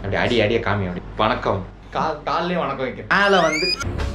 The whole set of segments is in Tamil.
அப்படி அடி அடிய காமி அப்படி வணக்கம் கால் கால்லே வணக்கம் வைக்கிறேன் மேல வந்து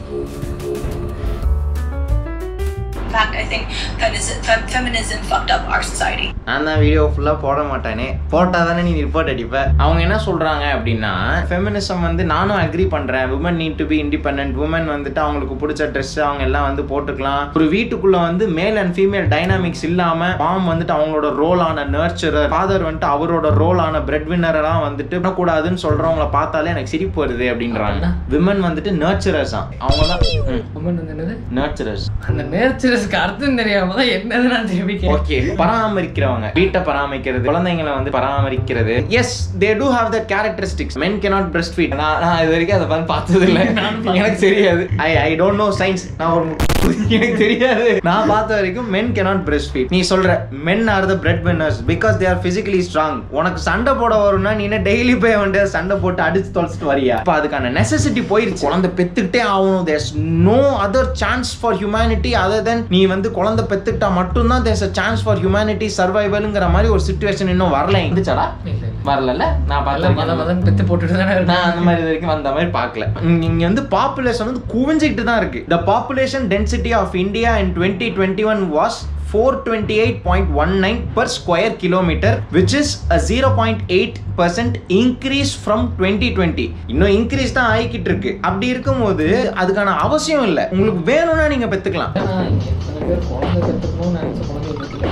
In fact, I think feminism, fem- feminism fucked up our society. நான் தான் வீடியோ ஃபுல்லாக போட மாட்டேனே போட்டால் தானே நீ ரிப்போர்ட் அடிப்ப அவங்க என்ன சொல்கிறாங்க அப்படின்னா ஃபெமினிசம் வந்து நானும் அக்ரி பண்ணுறேன் woman need to be independent woman வந்துட்டு அவங்களுக்கு பிடிச்ச ட்ரெஸ் அவங்க எல்லாம் வந்து போட்டுக்கலாம் ஒரு வீட்டுக்குள்ளே வந்து மேல் அண்ட் ஃபீமேல் டைனாமிக்ஸ் இல்லாமல் மாம் வந்துட்டு அவங்களோட ரோல் ஆன நர்ச்சரர் ஃபாதர் வந்துட்டு அவரோட ரோல் ஆன பிரெட் வின்னரெல்லாம் வந்துட்டு பண்ணக்கூடாதுன்னு சொல்கிறவங்கள பார்த்தாலே எனக்கு சிரிப்பு வருது அப்படின்றாங்க விமன் வந்துட்டு நர்ச்சரர்ஸ் தான் அவங்க தான் உமன் வந்து என்னது நர்ச்சரர்ஸ் அந்த நேச்சரஸ்க்கு அர்த்தம் தெரியாம தான் என்னது நான் தெரிவிக்கிறேன் ஓகே பராமரிக்கிறவங்க வீட்டை பராமரிக்கிறது குழந்தைங்களை வந்து பராமரிக்கிறது yes they do have that characteristics men cannot breast feed நான் நான் இது வரைக்கும் அதை பார்த்து பார்த்தது இல்லை எனக்கு தெரியாது I I don't know science நான் ஒரு எனக்கு தெரியாது நான் பார்த்த வரைக்கும் மென் cannot breast feed நீ சொல்ற men are the bread winners because they are physically strong உனக்கு சண்டை போட வரும்னா நீ என்ன டெய்லி போய் வந்து சண்டை போட்டு அடிச்சு தொலைச்சிட்டு வரியா இப்போ அதுக்கான நெசசிட்டி போயிருச்சு குழந்தை பெத்துக்கிட்டே ஆகணும் there's no other chance for humanity other then நீ வந்து குழந்தை பெத்துக்கிட்டா மட்டும்தான் there's a chance for humanity சர்வைவல்ங்கிற மாதிரி ஒரு சுச்சுவேஷன் இன்னும் வரல இருந்துச்சாடா இல்ல, இல்ல. வரல நான் எல்லாம் மத பார்த்தேன் மதம் பெத்து போட்டுட்டு தானே நான் இருக்கேன் அந்த மாதிரி இது வரைக்கும் வந்த மாதிரி பார்க்கல இங்க இங்க வந்து பாப்புலேஷன் வந்து குவிஞ்சிக்கிட்டு தான் இருக்கு the population density of India in twenty twenty one was four twenty eight point one nine per square kilometre which is a zero point eight percent increase from twenty twenty இன்னும் இன்க்ரீஸ் தான் ஆகிக்கிட்டு இருக்கு அப்படி இருக்கும்போது அதுக்கான அவசியம் இல்லை உங்களுக்கு வேணும்னா நீங்க பெத்துக்கலாம் ஆனா, இங்க எத்தனை பேர் குழந்தை பெத்துக்கணும்னு நினைச்ச குழந்தை பெத்துக்கல.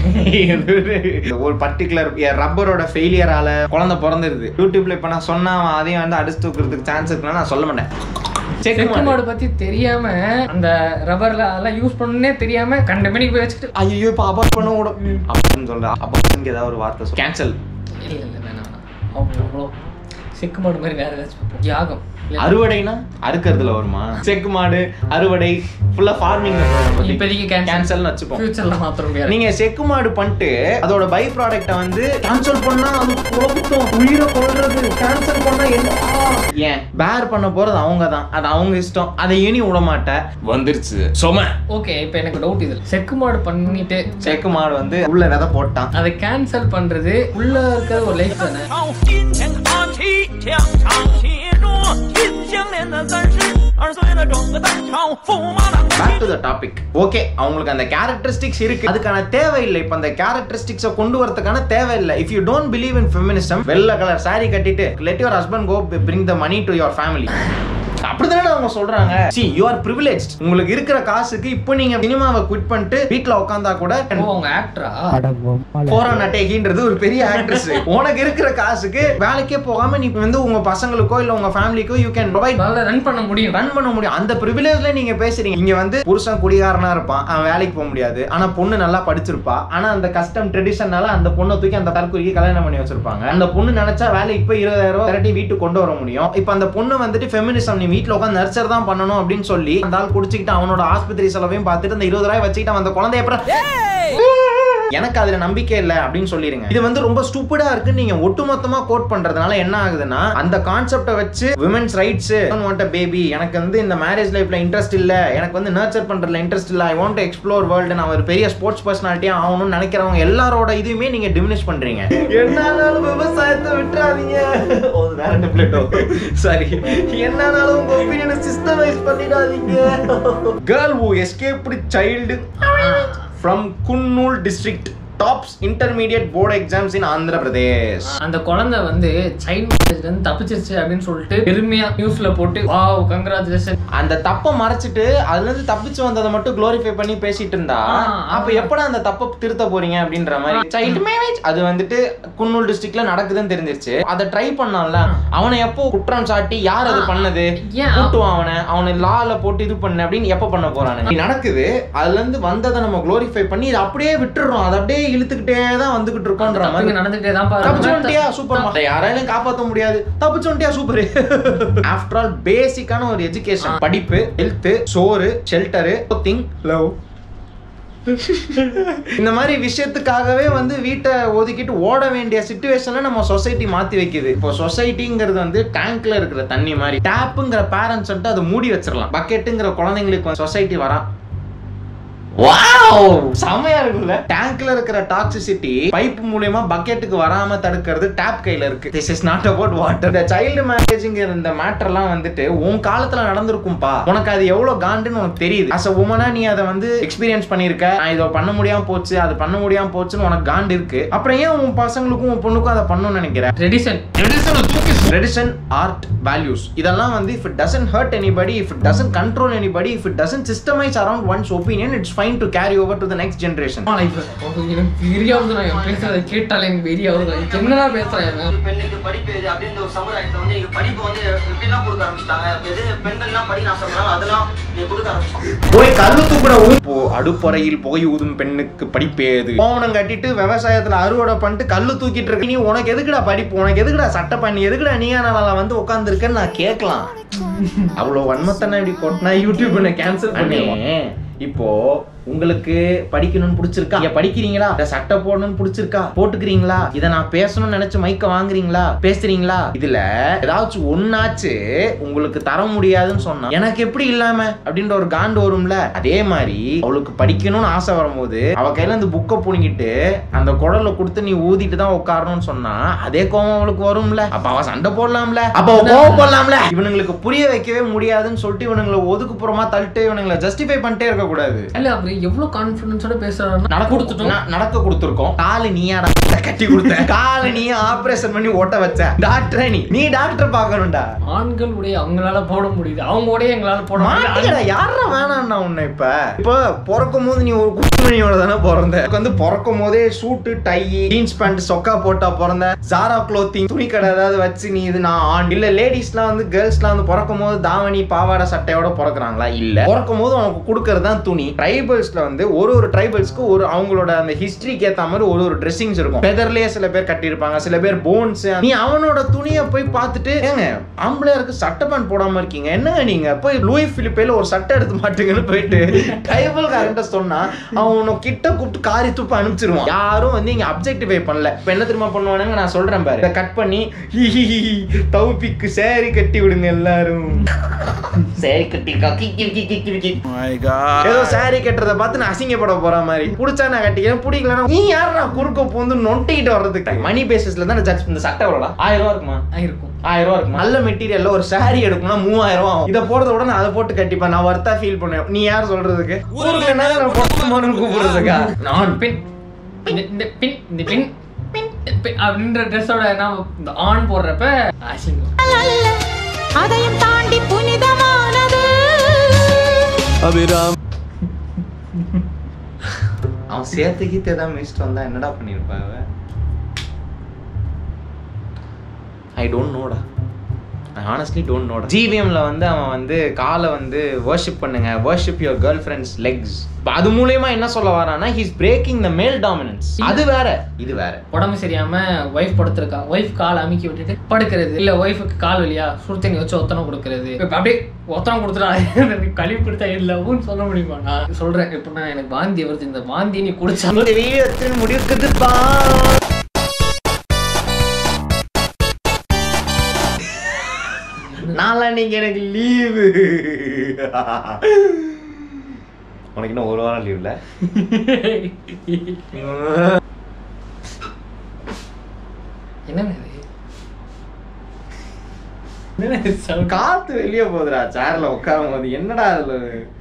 ஒரு பர்டிகுலர் ரப்பரோட ஃபெயிலியரால குழந்தை பிறந்துருது யூடியூப்ல இப்ப நான் சொன்னா அவன் அதையும் வந்து அடிச்சு தூக்குறதுக்கு சான்ஸ் இருக்குன்னா நான் சொல்ல மாட்டேன் செக் செக்கு மாடு பத்தி தெரியாம அந்த ரப்பர்ல அதெல்லாம் யூஸ் பண்ணனே தெரியாம கண்ட மணிக்கு போய் வச்சுட்டு ஐயோ இப்போ அபார்ட் பண்ண கூட அப்படின்னு சொல்ற அபார்ட்க்கு ஏதாவது ஒரு வார்த்தை கேன்சல் இல்ல இல்ல வேணாம் வேணாம் அவங்க அவ்வளோ செக்கு மாடு மாதிரி வேற ஏதாச்சும் பார்ப்போம். யாகம் இல்ல, அறுவடைனா அறுக்கிறதுல வருமா செக்கு மாடு அறுவடை ஃபுல்லா ஃபார்மிங் இப்போதைக்கு cancel. கேன்சல்னு வச்சுப்போம் ஃபியூச்சர்ல மாத்த முடியாது நீங்க செக்கு மாடு பண்ணிட்டு அதோட பை ப்ராடக்ட்டை வந்து கேன்சல் பண்ணா அது குழப்பட்டும் உயிரை கொல்றது கேன்சல் பண்ணா என்ன ஆ! ஏன் பேர் பண்ண போறது அவங்க தான் அது அவங்க இஷ்டம் அதை இனி விட மாட்டேன் வந்துருச்சு சொம ஓகே இப்போ எனக்கு டவுட் இதுல செக்கு மாடு பண்ணிட்டு செக்கு மாடு வந்து உள்ள விதை போட்டான் அதை கேன்சல் பண்றது உள்ள இருக்கிற ஒரு லைஃப் தானே 朝金钱看齐，墙上写着金项链的三十二岁了，整个蛋炒驸马郎。 back to the topic okay அவங்களுக்கு அந்த கேரக்டரிஸ்டிக்ஸ் இருக்கு அதுக்கான தேவை இல்லை இப்போ அந்த கேரக்டரிஸ்டிக்ஸை கொண்டு வரதுக்கான தேவை இல்லை if you don't believe in feminism வெள்ளை கலர் saree கட்டிட்டு let your husband go bring the money to your family அப்படிதானே அவங்க சொல்றாங்க சி யூ ஆர் privileged உங்களுக்கு இருக்கிற காசுக்கு இப்போ நீங்க சினிமாவை குவிட் பண்ணிட்டு வீட்ல உட்காந்தா கூட ஓ அவங்க ஆக்டரா போரா நட்டேகின்றது ஒரு பெரிய ஆக்ட்ரஸ் உனக்கு இருக்கிற காசுக்கு வேலைக்கே போகாம நீ வந்து உங்க பசங்களுக்கோ இல்ல உங்க ஃபேமிலிக்கோ யூ கேன் ப்ரொவைட் அதனால ரன் பண்ண முடியும் ரன் பண்ண முடியும் அந்த ப்ரிவிலேஜ்ல நீங்க பேசுறீங்க இங்க வந்து புருஷன் குடிகாரனா இருப்பான் அவன் வேலைக்கு போக முடியாது ஆனா பொண்ணு நல்லா படிச்சிருப்பா ஆனா அந்த கஸ்டம் ட்ரெடிஷனால அந்த பொண்ணை தூக்கி அந்த தற்கொலைக்கு கல்யாணம் பண்ணி வச்சிருப்பாங்க அந்த பொண்ணு நினைச்சா வேலைக்கு போய் இருபதாயிரம் ரூபாய் திரட்டி வீட்டுக்கு கொண்டு வர முடியும் இப்ப அந்த பொண்ணு வந்துட்டு ஃபெமினிசம் நீ வீட்ல உட்காந்து நர்ச்சர் தான் பண்ணணும் அப்படின்னு சொல்லி அந்த ஆள் குடிச்சிக்கிட்டு அவனோட ஆஸ்பத்திரி செலவையும் பார்த்துட்டு அந்த இருபது ரூபாய் வச்சுக்கிட்டு அவன் அந்த குழந்தைய அப்புறம் எனக்கு அதுல நம்பிக்கை இல்லை அப்படின்னு சொல்லிருங்க இது வந்து ரொம்ப ஸ்டூப்பிடா இருக்கு நீங்க ஒட்டுமொத்தமா கோட் பண்றதுனால என்ன ஆகுதுன்னா அந்த கான்செப்டை வச்சு விமன்ஸ் ரைட்ஸ் வாண்ட் பேபி எனக்கு வந்து இந்த மேரேஜ் லைஃப்ல இன்ட்ரெஸ்ட் இல்ல எனக்கு வந்து நர்ச்சர் பண்றதுல இன்ட்ரெஸ்ட் இல்ல ஐ வாண்ட் எக்ஸ்ப்ளோர் வேர்ல்டு நான் ஒரு பெரிய ஸ்போர்ட்ஸ் பர்சனாலிட்டியா ஆகணும்னு நினைக்கிறவங்க எல்லாரோட இதுவுமே நீங்க டிமினிஷ் பண்றீங்க என்னாலும் விவசாயத்தை விட்டுறாதீங்க ஓ, அது வேற டெப்லெட்டோ சாரி என்னாலும் உங்க ஒப்பீனியனை சிஸ்டமைஸ் பண்ணிடாதீங்க girl who escaped child from Kunnur district tops intermediate board exams in Andhra Pradesh. அந்த குழந்தை வந்து சைல்ட் மேரேஜ்ல இருந்து தப்பிச்சிருச்சு அப்படின்னு சொல்லிட்டு பெருமையா நியூஸ்ல போட்டு வாவ் கங்க்ராச்சுலேஷன் அந்த தப்பை மறைச்சிட்டு அதுல இருந்து தப்பிச்சு வந்ததை மட்டும் குளோரிஃபை பண்ணி பேசிட்டு இருந்தா ஆ, அப்ப ஆமா. எப்படா அந்த தப்பை திருத்த போறீங்க அப்படின்ற மாதிரி சைல்டு மேரேஜ் அது வந்துட்டு குன்னூர் டிஸ்ட்ரிக்ட்ல நடக்குதுன்னு தெரிஞ்சிருச்சு அதை ட்ரை பண்ணான்ல அவனை எப்போ குற்றம் சாட்டி யார் அது பண்ணது ஏன் கூட்டுவான் அவனை அவனை லால போட்டு இது பண்ணு அப்படின்னு எப்ப பண்ண போறானு இது நடக்குது அதுல இருந்து வந்ததை நம்ம குளோரிஃபை பண்ணி இதை அப்படியே விட்டுறோம் அதை அப்படியே இழுத்துக்கிட்டே தான் வந்துகிட்டு இருக்கோன்ற மாதிரி தப்புங்க நடந்துட்டே தான் தப்பிச்சு பாருங்க வந்துட்டியா சூப்பர் யாராலையும் காப்பாத்த முடியாது தப்பிச்சு வந்துட்டியா சூப்பர் ஆஃப்டர் ஆல் பேசிக்கான ஒரு எஜுகேஷன் படிப்பு ஹெல்த் சோறு ஷெல்டரு திங் லவ் இந்த மாதிரி விஷயத்துக்காகவே வந்து வீட்டை ஒதுக்கிட்டு ஓட வேண்டிய சுச்சுவேஷன்ல நம்ம சொசைட்டி மாத்தி வைக்குது இப்போ சொசைட்டிங்கிறது வந்து டேங்க்ல இருக்கிற தண்ணி மாதிரி டேப்புங்கிற பேரண்ட்ஸ் வந்துட்டு அதை மூடி வச்சிடலாம் பக்கெட்டுங்கிற குழந்தைங்களுக்கு சொசைட்டி வரா வாவ் செமையா இருக்குல்ல டேங்க்ல இருக்கிற டாக்ஸிசிட்டி பைப் மூலியமா பக்கெட்டுக்கு வராம தடுக்கிறது டேப் கையில இருக்கு this is not about water இந்த சைல்டு மேரேஜிங் இந்த மேட்டர்லாம் வந்துட்டு உன் காலத்துல நடந்திருக்கும்பா உனக்கு அது எவ்வளவு காண்டுன்னு உனக்கு தெரியுது அஸ் அ உமனா நீ அதை வந்து எக்ஸ்பீரியன்ஸ் பண்ணிருக்க நான் இதை பண்ண முடியாம போச்சு அது பண்ண முடியாம போச்சுன்னு உனக்கு காண்டு இருக்கு அப்புறம் ஏன் உன் பசங்களுக்கும் உன் பொண்ணுக்கும் அதை பண்ணணும்னு நினைக்கிற ட்ரெடிஷன் ட்ரெடிஷன் ஆர்ட் வேல்யூஸ் இதெல்லாம் வந்து if it doesn't hurt anybody if it doesn't control anybody if it doesn't systemise around one's opinion it's fine to carry over to the next generation எனக்கு வெறியாவது நான் என் பேசுறதை கேட்டாலே எனக்கு வெறியாவது என்னடா பேசுறேன் இவன்? ஒரு பெண்ணுக்கு படிப்பு எது அப்படின்ற ஒரு சமுதாயத்துல வந்து நீங்க படிப்பு வந்து எப்படிலாம் கொடுக்க ஆரம்பிச்சிட்டாங்க எது பெண்கள்லாம் படி நான் சொல்றாங்க அதெல்லாம் நீங்க கொடுக்க ஆரம்பிச்சிட்டாங்க போய் கல்லு தூக்குற போ அடுப்பறையில் போய் ஊதும் பெண்ணுக்கு படிப்பேது கோவணம் கட்டிட்டு விவசாயத்துல அறுவடை பண்ணிட்டு கல்லு தூக்கிட்டு இருக்க நீ உனக்கு எதுக்குடா படிப்பு உனக்கு எதுக்குடா சட்டை பண்ணி எதுக்குடா நீயா நாளா வந்து உட்காந்துருக்கன்னு நான் கேட்கலாம் அவ்வளவு வன்மத்தனை இப்படி கொட்டினா யூடியூப் கேன்சல் பண்ணிடுவான் இப்போ உங்களுக்கு படிக்கணும்னு பிடிச்சிருக்கா இங்க படிக்கிறீங்களா இல்ல சட்டை போடணும்னு பிடிச்சிருக்கா போட்டுக்கிறீங்களா இத நான் பேசணும்னு நினைச்சு மைக்க வாங்குறீங்களா பேசுறீங்களா இதுல ஏதாச்சும் ஒன்னாச்சு உங்களுக்கு தர முடியாதுன்னு சொன்னா எனக்கு எப்படி இல்லாம அப்படின்ற ஒரு காண்டு வரும்ல அதே மாதிரி அவளுக்கு படிக்கணும்னு ஆசை வரும்போது அவ கையில இந்த புக்கை புடுங்கிட்டு அந்த குடலை கொடுத்து நீ ஊதிட்டு தான் உட்காரணும்னு சொன்னா அதே கோவம் அவளுக்கு வரும்ல அப்ப அவ சண்டை போடலாம்ல அப்ப அவ கோவம் போடலாம்ல இவனுங்களுக்கு புரிய வைக்கவே முடியாதுன்னு சொல்லிட்டு இவனுங்களை ஒதுக்குப்புறமா தள்ளிட்டு இவனுங்களை ஜஸ்டிஃபை பண்ணிட்டே இருக்க கூடாது இல்ல அவரு எவ்வளவு கான்பிடன்ஸோட பேசுறாருன்னா நடக்க கொடுத்துட்டோம் ந- நடக்க கொடுத்துருக்கோம் காலு நீயாடா கட்டி கொடுத்த காலு நீ ஆபரேஷன் பண்ணி ஓட்ட வச்ச டாக்டர் நீ நீ டாக்டர் பார்க்கணும்டா ஆண்கள் உடைய அவங்களால போட முடியுது அவங்க உடைய எங்களால போட முடியல மாட்டிக்கடா யாரா வேணாம்னா உன்னை இப்ப இப்ப பிறக்கும் போது நீ ஒரு குத்துமணியோட தானே பிறந்த உனக்கு வந்து பிறக்கும் போதே சூட்டு டை ஜீன்ஸ் பேண்ட் சொக்கா போட்டா பிறந்த ஜாரா க்ளோத்திங் துணி கடை ஏதாவது வச்சு நீ இது நான் ஆண் இல்ல லேடிஸ்லாம் வந்து கேர்ள்ஸ்லாம் வந்து பிறக்கும் போது தாவணி பாவாடை சட்டையோட பிறக்குறாங்களா இல்ல பிறக்கும் போது உனக்கு கொடுக்கறது தான் துணி ட்ரைபல்ஸ்ல வந்து ஒரு ஒரு ட்ரைபல்ஸ்க்கு ஒரு அவங்களோட அந்த ஹிஸ்டரிக்கு ஏத்த மாதிரி ஒரு ஒரு ட்ரெஸ்ஸிங்ஸ் இருக்கும் ஃபெதர்லயே சில பேர் கட்டியிருப்பாங்க சில பேர் போன்ஸ் நீ அவனோட துணியை போய் பார்த்துட்டு ஏங்க ஆம்பளையாருக்கு சட்டை பேண்ட் போடாம இருக்கீங்க என்னங்க நீங்க போய் லூயி பிலிப்பேல ஒரு சட்டை எடுத்து மாட்டுங்கன்னு போயிட்டு ட்ரைபல் காரன்ட்ட சொன்னா அவன் உன்னை கிட்ட கூப்பிட்டு காரி துப்பு அனுப்பிச்சிருவான் யாரும் வந்து இங்க அப்ஜெக்டிஃபை பண்ணல இப்ப என்ன தெரியுமா பண்ணுவானுங்க நான் சொல்றேன் பாரு இதை கட் பண்ணி தௌபிக்கு சேரி கட்டி விடுங்க எல்லாரும் சேரி கட்டி கக்கி கிக்கி கிக்கி கிக்கி ஏதோ சாரி கட்டுறத பார்த்து நான் அசிங்கப்பட போற மாதிரி புடிச்சா நான் கட்டிக்கிறேன் பிடிக்கலன்னா நீ யாரா குறுக்க பூந்து நொட்டிக்கிட்டு வர்றதுக்கு மணி பேசிஸ்ல தான் ஜட்ஜ் இந்த சட்டை எவ்வளோ ஆயிரம் ரூபா இருக்குமா இருக்கும் ஆயிரம் ரூபா இருக்கும் நல்ல மெட்டீரியல்ல ஒரு saree எடுக்கணும்னா மூவாயிரம் ரூபா ஆகும் இதை போடுறத விட நான் அதை போட்டு கட்டிப்பேன் நான் வர்த்தா ஃபீல் பண்ணுவேன் நீ யார் சொல்றதுக்கு ஊருக்கு என்ன நான் பொட்டமானு கூப்பிடுறதுக்கா நான் பின் இந்த இந்த பின் இந்த பின் பின் பின் அப்படின்ற ட்ரெஸ்ஸோட நான் இந்த ஆன் போடுறப்ப அசிங்கம் அதையும் தாண்டி புனிதமானது அவன் சேர்த்து கீத்து ஏதாவது மிஸ்ட் வந்தா என்னடா பண்ணிருப்பாங்க ஐ டோன்ட் நோடா ஐ ஹானஸ்ட்லி டோன்ட் நோடா ஜிவிஎம்ல வந்து அவன் வந்து காலை வந்து வர்ஷிப் பண்ணுங்க worship your girlfriends' legs அது மூலியமா என்ன சொல்ல வரானா ஹீஸ் பிரேக்கிங் த மேல் டாமினன்ஸ் அது வேற இது வேற உடம்பு சரியாம ஒய்ஃப் படுத்திருக்கா ஒய்ஃப் கால் அமுக்கி விட்டுட்டு படுக்கிறது இல்ல ஒய்ஃபுக்கு கால் வலியா சுடு தண்ணி வச்சு ஒத்தனம் கொடுக்கறது இப்ப அப்படியே ஒத்தனம் கொடுத்துட்டா எனக்கு கழுவி கொடுத்தா இல்லவும் சொல்ல முடியுமா நான் சொல்றேன் இப்ப நான் எனக்கு வாந்தி வருது இந்த வாந்தி நீ குடிச்சா தெரியத்தின் முடிவுக்குது பா நாளான்னைக்கு எனக்கு லீவு உனக்கு இன்னும் ஒரு வாரம் லீவ்ல என்னங்க இது? என்னங்க இது sound? காத்து வெளியே போகுதுடா சேர்ல உட்காரும் போது என்னடா அதுல